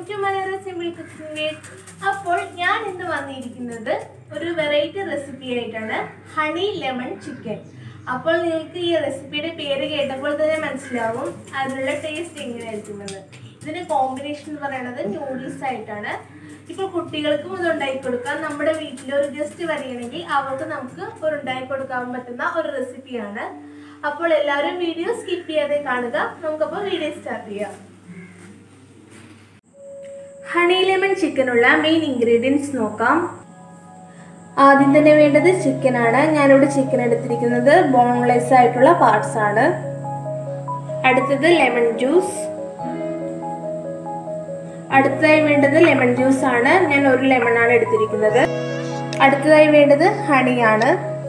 to മലയാള simple cooking അപ്പോൾ ഞാൻ ഇന്ന് വന്നിരിക്കുന്നത് ഒരു വെറൈറ്റി റെസിപ്പി ആയിട്ടാണ് ഹണി ലെമൺ ചിക്കൻ അപ്പോൾ നിങ്ങൾക്ക് ഈ റെസിപ്പിയുടെ പേര് കേട്ടപ്പോൾ തന്നെ മനസ്സിലാവും അതിനുള്ള ടേസ്റ്റ് എങ്ങനെയായിരിക്കുമെന്ന് ഇതിന്റെ കോമ്പിനേഷൻ എന്ന് പറയുന്നത് നൂഡിൽസ് ആയിട്ടാണ് ഇപ്പോൾ കുട്ടികൾക്കും ഇത് ഉണ്ടാക്കി കൊടുക്കാം നമ്മുടെ വീട്ടിൽ ഒരു ഗസ്റ്റ് വരികയാണെങ്കിൽ അവർക്ക് നമുക്ക് ഒരു ഉണ്ടാക്കി കൊടുക്കാൻ പറ്റുന്ന ഒരു റെസിപ്പിയാണ് അപ്പോൾ എല്ലാവരും വീഡിയോ സ്കിപ്പ് ചെയ്യാതെ കാണുക നമുക്കപ്പോൾ വീഡിയോ സ്റ്റാർട്ട് ചെയ്യാം ഹണി ലെമൺ ചിക്കനുള്ള മെയിൻ ഇൻഗ്രീഡിയൻസ് നോക്കാം ആദ്യം തന്നെ വേണ്ടത് ചിക്കനാണ് ഞാനിവിടെ ചിക്കൻ എടുത്തിരിക്കുന്നത് ബോൺലെസ് ആയിട്ടുള്ള പാർട്സ് ആണ് അടുത്തത് ലെമൺ ജ്യൂസ് അടുത്തതായി വേണ്ടത് ലെമൺ ജ്യൂസ് ആണ് ഞാൻ ഒരു ലെമൺ ആണ് എടുത്തിരിക്കുന്നത് അടുത്തതായി വേണ്ടത് ഹണിയാണ്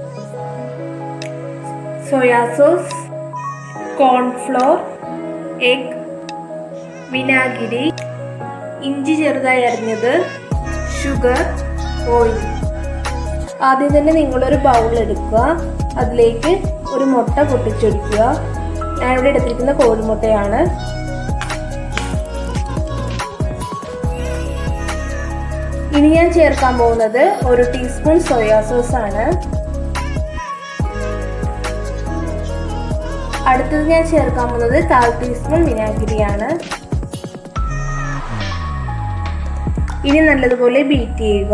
സോയാ സോസ് കോൺഫ്ലോർ എഗ് വിനാഗിരി ഇഞ്ചി ചെറുതായി അരിഞ്ഞത് ഷുഗർ ഓയിൽ ആദ്യം തന്നെ നിങ്ങളൊരു ബൗൾ എടുക്കുക അതിലേക്ക് ഒരു മുട്ട പൊട്ടിച്ചൊടിക്കുക ഞാനിവിടെ എടുത്തിരിക്കുന്ന കോഴിമുട്ടയാണ് ഇനി ഞാൻ ചേർക്കാൻ പോകുന്നത് ഒരു ടീസ്പൂൺ സോയാ സോസ് ആണ് അടുത്തത് ഞാൻ ചേർക്കാൻ പോകുന്നത് കാൽ ടീസ്പൂൺ വിനാഗിരിയാണ് ഇനി നല്ലതുപോലെ ബീറ്റ് ചെയ്യുക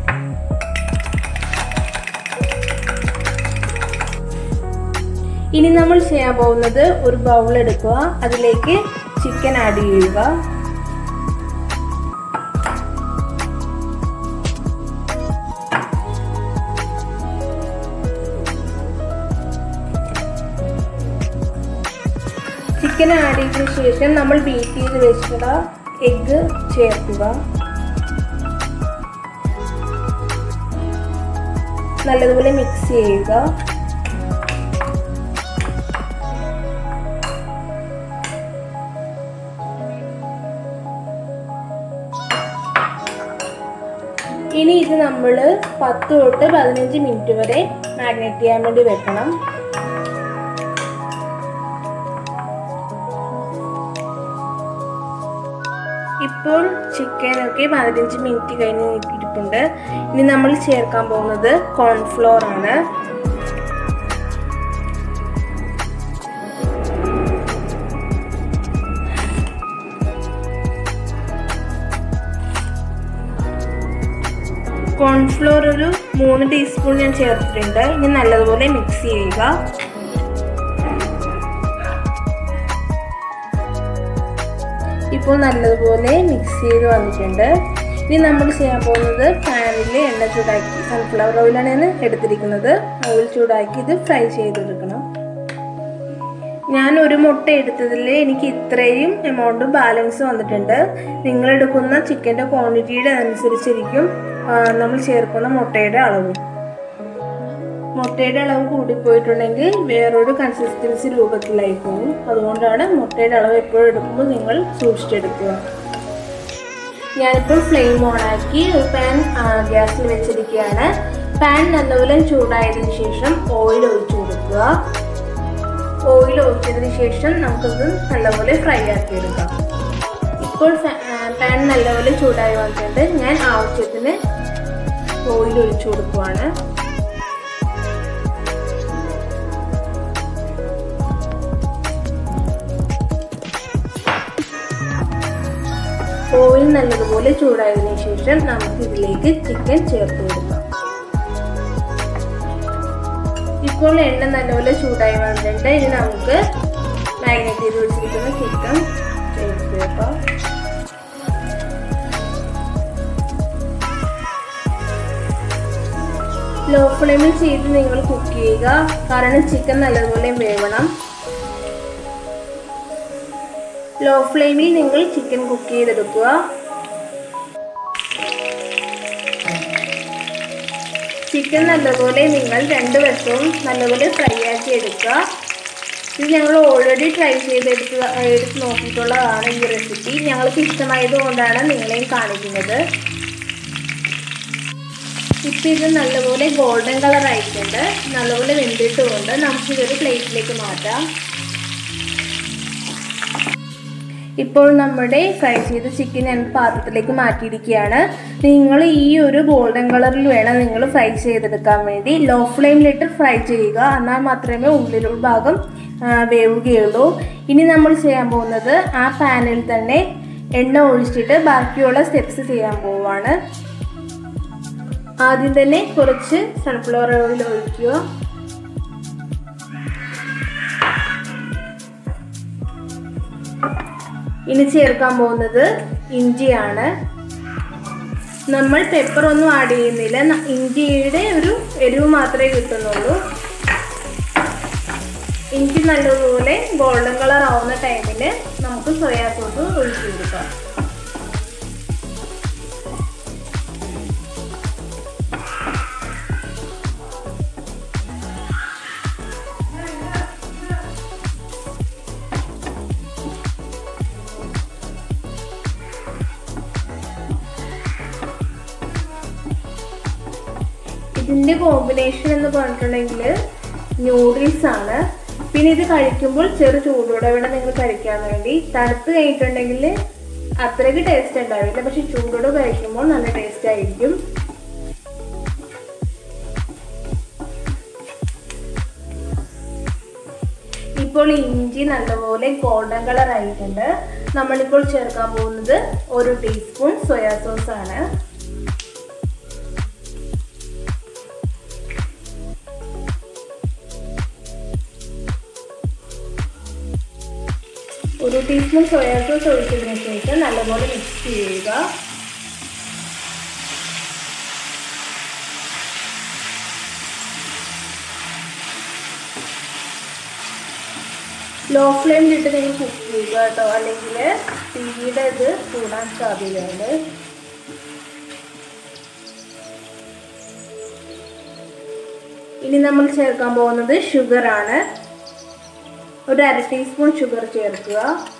ഇനി നമ്മൾ ചെയ്യാൻ പോകുന്നത് ഒരു ബൗൾ എടുക്കുക അതിലേക്ക് ചിക്കൻ ആഡ് ചെയ്യുക ചിക്കൻ ആഡ് ചെയ്തതിനു ശേഷം നമ്മൾ ബീറ്റ് ചെയ്ത് വെച്ചിട്ടുള്ള എഗ്ഗ് ചേർക്കുക നല്ലതുപോലെ മിക്സ് ചെയ്യുക ഇനി ഇത് നമ്മൾ പത്ത് തൊട്ട് പതിനഞ്ച് മിനിറ്റ് വരെ മാഗ്നേറ്റ് ചെയ്യാൻ വേണ്ടി വെക്കണം ഇപ്പോൾ ചിക്കൻ ഒക്കെ പതിനഞ്ച് മിനിറ്റ് കഴിഞ്ഞ് ഇരിപ്പുണ്ട് ഇനി നമ്മൾ ചേർക്കാൻ പോകുന്നത് കോൺഫ്ലോർ ആണ് കോൺഫ്ലോർ ഒരു മൂന്ന് ടീസ്പൂൺ ഞാൻ ചേർത്തിട്ടുണ്ട് ഇനി നല്ലതുപോലെ മിക്സ് ചെയ്യുക ഇപ്പോൾ നല്ലതുപോലെ മിക്സ് ചെയ്ത് വന്നിട്ടുണ്ട് ഇനി നമ്മൾ ചെയ്യാൻ പോകുന്നത് പാനിൽ എണ്ണ ചൂടാക്കി സൺഫ്ലവർ ഓയിലാണ് ഞാൻ എടുത്തിരിക്കുന്നത് ഓയിൽ ചൂടാക്കി ഇത് ഫ്രൈ ചെയ്തെടുക്കണം ഞാൻ ഒരു മുട്ട എടുത്തതിൽ എനിക്ക് ഇത്രയും എമൗണ്ട് ബാലൻസ് വന്നിട്ടുണ്ട് നിങ്ങൾ എടുക്കുന്ന ചിക്കൻ്റെ ക്വാണ്ടിറ്റിയുടെ അനുസരിച്ചിരിക്കും നമ്മൾ ചേർക്കുന്ന മുട്ടയുടെ അളവ് മുട്ടയുടെ അളവ് കൂടിപ്പോയിട്ടുണ്ടെങ്കിൽ വേറൊരു കൺസിസ്റ്റൻസി രൂപത്തിലായി പോകും അതുകൊണ്ടാണ് മുട്ടയുടെ അളവ് എപ്പോഴും എടുക്കുമ്പോൾ നിങ്ങൾ സൂക്ഷിച്ചെടുക്കുക ഞാനിപ്പോൾ ഫ്ലെയിം ഓണാക്കി ഒരു പാൻ ഗ്യാസിൽ വെച്ചിരിക്കുകയാണ് പാൻ നല്ലപോലെ ചൂടായതിനു ശേഷം ഓയിൽ ഒഴിച്ചു കൊടുക്കുക ഓയിൽ ഒഴിച്ചതിന് ശേഷം നമുക്കത് നല്ലപോലെ ഫ്രൈ ആക്കി എടുക്കാം ഇപ്പോൾ പാൻ നല്ലപോലെ ചൂടായി വന്നിട്ടുണ്ട് ഞാൻ ആവശ്യത്തിന് ഓയിൽ ഒഴിച്ചു കൊടുക്കുവാണ് ഓയിൽ നല്ലതുപോലെ ചൂടായതിനു ശേഷം നമുക്ക് ഇതിലേക്ക് ചിക്കൻ ചേർത്ത് കൊടുക്കാം ഇപ്പോൾ എണ്ണ നല്ലപോലെ ചൂടായി വന്നിട്ടുണ്ട് ഇനി നമുക്ക് മാഗ്നേറ്റ് ചെയ്ത് വെച്ചിരിക്കുന്ന ചിക്കൻ ചേർത്ത് വെക്കാം ലോ ഫ്ലെയിമിൽ ചെയ്ത് നിങ്ങൾ കുക്ക് ചെയ്യുക കാരണം ചിക്കൻ നല്ലതുപോലെ വേവണം ലോ ഫ്ലെയിമിൽ നിങ്ങൾ ചിക്കൻ കുക്ക് ചെയ്തെടുക്കുക ചിക്കൻ നല്ലപോലെ നിങ്ങൾ രണ്ട് വശവും നല്ലപോലെ ഫ്രൈ ആക്കി എടുക്കുക ഇത് ഞങ്ങൾ ഓൾറെഡി ട്രൈ ചെയ്തെടുത്ത് എടുത്ത് നോക്കിയിട്ടുള്ളതാണ് ഈ റെസിപ്പി ഞങ്ങൾക്ക് ഇഷ്ടമായത് കൊണ്ടാണ് നിങ്ങളെയും കാണിക്കുന്നത് ഇപ്പം ഇത് നല്ലപോലെ ഗോൾഡൻ കളർ ആയിട്ടുണ്ട് നല്ലപോലെ വെന്തിട്ടുകൊണ്ട് നമുക്കിതൊരു പ്ലേറ്റിലേക്ക് മാറ്റാം ഇപ്പോൾ നമ്മുടെ ഫ്രൈ ചെയ്ത ചിക്കൻ ഞാൻ പാത്രത്തിലേക്ക് മാറ്റിയിരിക്കുകയാണ് നിങ്ങൾ ഈ ഒരു ഗോൾഡൻ കളറിൽ വേണം നിങ്ങൾ ഫ്രൈ ചെയ്തെടുക്കാൻ വേണ്ടി ലോ ഫ്ലെയിമിലിട്ട് ഫ്രൈ ചെയ്യുക എന്നാൽ മാത്രമേ ഉള്ളിലുള്ള ഭാഗം ആ, വേവുകയുള്ളൂ ഇനി നമ്മൾ ചെയ്യാൻ പോകുന്നത് ആ പാനിൽ തന്നെ എണ്ണ ഒഴിച്ചിട്ട് ബാക്കിയുള്ള സ്റ്റെപ്സ് ചെയ്യാൻ പോവുകയാണ് ആദ്യം തന്നെ കുറച്ച് സൺഫ്ലവർ ഓയിൽ ഒഴിക്കുക ഇനി ചേർക്കാൻ പോകുന്നത് ഇഞ്ചിയാണ് നമ്മൾ പെപ്പർ ഒന്നും ആഡ് ചെയ്യുന്നില്ല ന- ഇഞ്ചിയുടെ ഒരു എരിവ് മാത്രമേ കിട്ടുന്നുള്ളൂ ഇഞ്ചി നല്ലതുപോലെ ഗോൾഡൻ കളർ ആവുന്ന ടൈമിൽ നമുക്ക് സോയാ സോസ് ഒഴിച്ചു കൊടുക്കാം ഇതിന്റെ കോമ്പിനേഷൻ എന്ന് പറഞ്ഞിട്ടുണ്ടെങ്കിൽ ന്യൂഡിൽസ് ആണ് പിന്നെ ഇത് കഴിക്കുമ്പോൾ ചെറു ചൂടോടെ വേണം നിങ്ങൾ കഴിക്കാൻ വേണ്ടി തണുത്ത് കഴിഞ്ഞിട്ടുണ്ടെങ്കിൽ അത്രയ്ക്ക് ടേസ്റ്റ് ഉണ്ടാവില്ല പക്ഷെ ചൂടോടെ കഴിക്കുമ്പോൾ നല്ല ടേസ്റ്റ് ആയിരിക്കും ഇപ്പോൾ ഇഞ്ചി നല്ലപോലെ ഗോൾഡൻ കളർ ആയിട്ടുണ്ട് നമ്മളിപ്പോൾ ചേർക്കാൻ പോകുന്നത് ഒരു ടീസ്പൂൺ സോയാ സോസ് ആണ് ഒരു ടീസ്പൂൺ സോയാ സോസ് ഒഴിച്ചതിന് ശേഷം നല്ലപോലെ മിക്സ് ചെയ്യുക ലോ ഫ്ലെയിമിലിട്ട് നിങ്ങൾ കുക്ക് ചെയ്യുക കേട്ടോ അല്ലെങ്കിൽ തീയുടെ ഇത് കൂടാൻ സാധ്യതയുണ്ട് ഇനി നമ്മൾ ചേർക്കാൻ പോകുന്നത് ഷുഗർ ആണ് ഒരു അര ടീസ്പൂൺ ഷുഗർ ചേർക്കുക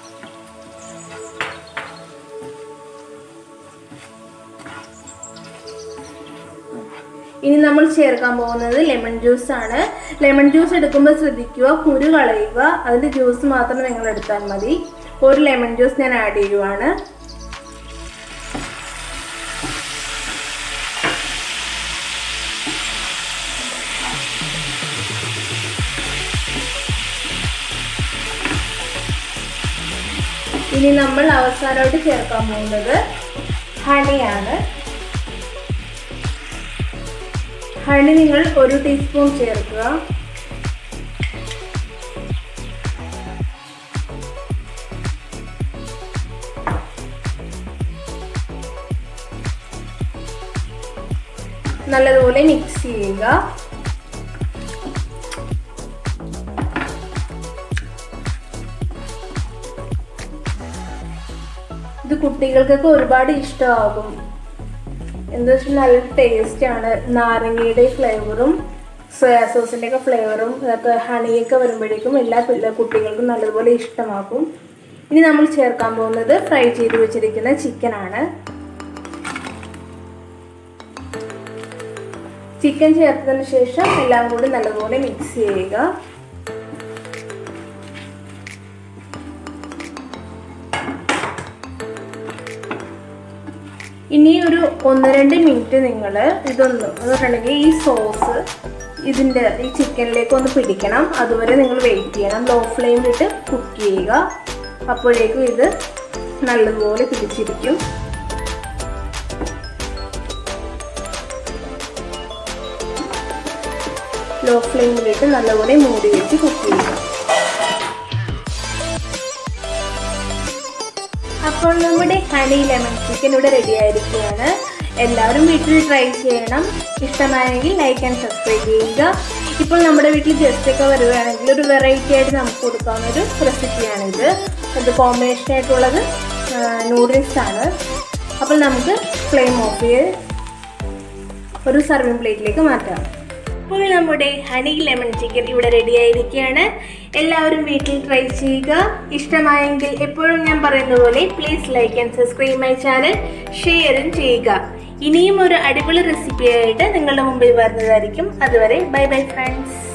ഇനി നമ്മൾ ചേർക്കാൻ പോകുന്നത് ലെമൺ ജ്യൂസ് ആണ് ലെമൺ ജ്യൂസ് എടുക്കുമ്പോൾ ശ്രദ്ധിക്കുക കുരു കളയുക അതിൻ്റെ ജ്യൂസ് മാത്രം നിങ്ങൾ എടുത്താൽ മതി ഒരു ലെമൺ ജ്യൂസ് ഞാൻ ആഡ് ചെയ്യുവാണ് ഇനി നമ്മൾ അവസാനമായിട്ട് ചേർക്കാൻ പോകുന്നത് ഹണിയാണ് ഹണി നിങ്ങൾ ഒരു ടീസ്പൂൺ ചേർക്കുക നല്ലതുപോലെ മിക്സ് ചെയ്യുക ഇത് കുട്ടികൾക്കൊക്കെ ഒരുപാട് ഇഷ്ടമാകും എന്താ വെച്ചാൽ നല്ല ടേസ്റ്റാണ് നാരങ്ങയുടെ ഫ്ലേവറും സോയാ സോസിൻ്റെ ഒക്കെ ഫ്ലേവറും ഇതൊക്കെ ഹണിയൊക്കെ വരുമ്പോഴേക്കും എല്ലാ പിള്ള കുട്ടികൾക്കും നല്ലതുപോലെ ഇഷ്ടമാക്കും ഇനി നമ്മൾ ചേർക്കാൻ പോകുന്നത് ഫ്രൈ ചെയ്ത് വെച്ചിരിക്കുന്ന ചിക്കനാണ് ചിക്കൻ ചേർത്തതിന് ശേഷം എല്ലാം കൂടി നല്ലതുപോലെ മിക്സ് ചെയ്യുക ഇനി ഒരു ഒന്ന് രണ്ട് മിനിറ്റ് നിങ്ങൾ ഇതൊന്ന് എന്ന് പറഞ്ഞിട്ടുണ്ടെങ്കിൽ ഈ സോസ് ഇതിൻ്റെ ഈ ചിക്കനിലേക്ക് ഒന്ന് പിടിക്കണം അതുവരെ നിങ്ങൾ വെയിറ്റ് ചെയ്യണം ലോ ഫ്ലെയിമിലിട്ട് കുക്ക് ചെയ്യുക അപ്പോഴേക്കും ഇത് നല്ലതുപോലെ പിടിച്ചിരിക്കും ലോ ഫ്ലെയിമിലിട്ട് നല്ലപോലെ മൂടി വെച്ച് കുക്ക് ചെയ്യുക അപ്പോൾ നമ്മുടെ ഹണി ലെമൺ ചിക്കൻ ഇവിടെ റെഡി ആയിരിക്കുകയാണ് എല്ലാവരും വീട്ടിൽ ട്രൈ ചെയ്യണം ഇഷ്ടമായെങ്കിൽ ലൈക്ക് ആൻഡ് സബ്സ്ക്രൈബ് ചെയ്യുക ഇപ്പോൾ നമ്മുടെ വീട്ടിൽ ഗസ്റ്റ് ഒക്കെ വരുവാണെങ്കിൽ ഒരു വെറൈറ്റി ആയിട്ട് നമുക്ക് കൊടുക്കാവുന്ന ഒരു റെസിപ്പിയാണിത് ഇത് കോമ്പിനേഷൻ ആയിട്ടുള്ളത് നൂഡിൽസ് ആണ് അപ്പോൾ നമുക്ക് ഫ്ലെയിം ഓഫ് ചെയ്ത് ഒരു സർവിങ് പ്ലേറ്റിലേക്ക് മാറ്റാം ഇപ്പോൾ നമ്മുടെ ഹണി ലെമൺ ചിക്കൻ ഇവിടെ റെഡി ആയിരിക്കുകയാണ് എല്ലാവരും വീട്ടിൽ ട്രൈ ചെയ്യുക ഇഷ്ടമായെങ്കിൽ എപ്പോഴും ഞാൻ പറയുന്ന പോലെ please like and subscribe my channel ഷെയറും ചെയ്യുക ഇനിയും ഒരു അടിപൊളി റെസിപ്പിയായിട്ട് നിങ്ങളുടെ മുമ്പിൽ വരുന്നതായിരിക്കും അതുവരെ ബൈ ബൈ ഫ്രണ്ട്സ്